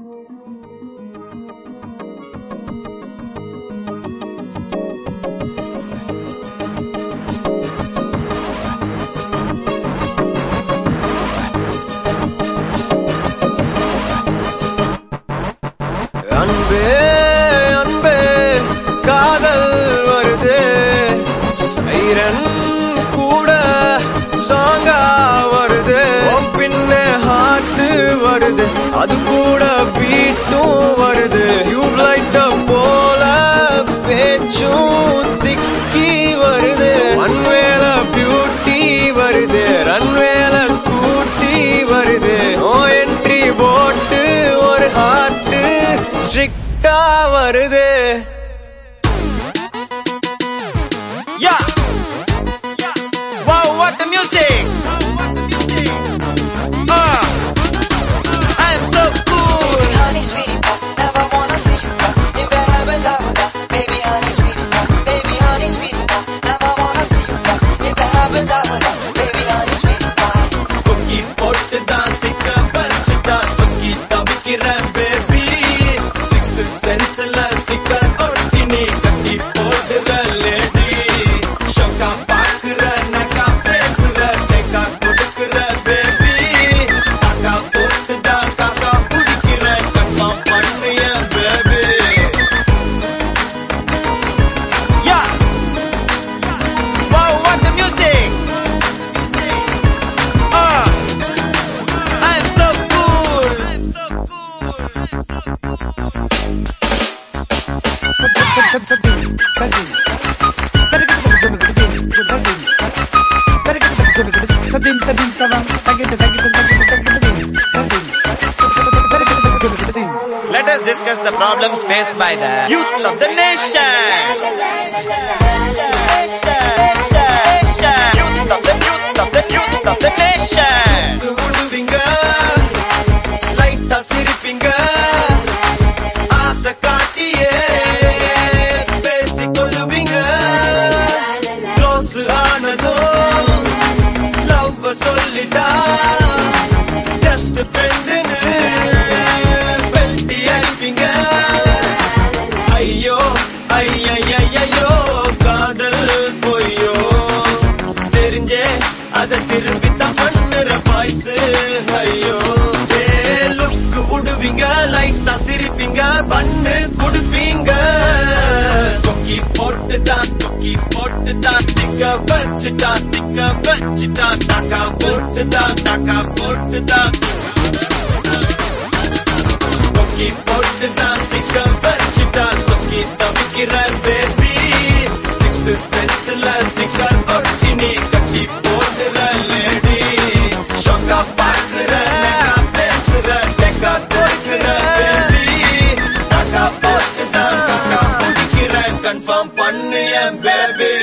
அன்பே அன்பே காதல் வருது சைரன் கூட சாங்கா வருது உன் பின்ன ஹார்ட் வருது அது கூட பீட்டும் வருது டியூப்லைட்ட போல பேச்சும் திக்கி வருது அன்வேல பியூட்டி வருது ரன்வேல ஸ்கூட்டி வருது ஓ என்ட்ரி போட்டு ஒரு ஹார்ட் ஸ்ட்ரிக்டா வருது Yeah. Wow, what the music? Ah, I'm so cool. honey, sweetie pie. Never wanna see you cry. If it happens, I will die. Baby, honey, sweetie pie. Baby, honey, sweetie pie. Never wanna see you cry. If it happens, I will die. Baby, honey, sweetie pie. கொக்கி போட்டு தான் சிக்க வச்சுட்டா சுக்கி தவிக்கிறேன் baby sixth சென்ஸ்ல sticker ஒட்டி நீ கட்டி போடுற லேடி ஷோக்கா பாக்குற நக்கா பேசுற டேக்கா கொடுக்குற பேபி காக்கா போட்டு தான் காக்கா பிடிக்கிற கன்ஃபார்ம் பண்ணுய பேபி யா Wow, what the music? Ah, I'm so cool. I'm so cool. Let us discuss the problems faced by the youth of the nation. Youth of the youth of the youth of the nation. விடுவீங்க லைட்டா சிரிப்பீங்க ஆசை காட்டியே பேசிக்கொள்ளுவீங்க close ஆனதும் love சொல்லிட்டா just ஃப்ரெண்டுன்னு வெட்டி அடிப்பீங்க ஐயோ ஐயையோ காதல் பொய்யோ தெரிஞ்சே அத திரும்பி தான் பண்ணுற பாய்ஸ் ஐயோ ஏ லுக் உடுவீங்க லைட்டா சிரிப்பீங்க பண்ணு குடுப்பீங்க கொக்கி போட்டு தான் கொக்கி போட்டு தான் திக்க வச்சுட்டா திக்க வச்சுட்டா தாக்கா போட்டு தான் தாக்கா போட்டு தான் கொக்கி போட்டு தான் சிக்க வச்சுட்டா சொக்கி தவிக்கிற பேபி சிக்ஸ்த் சென்ஸ்ல ஸ்டிக்கர் ஒட்டி நீ கட்டி போடுற லேடி ஷோக்கா பாக்குற நெக்கா பேசுற டெக்கா கொடுக்கிற பேபி தாக்கா போட்டு தான் காக்கா பிடிக்கிற கன்ஃபார்ம் பண்ணு என் பேபி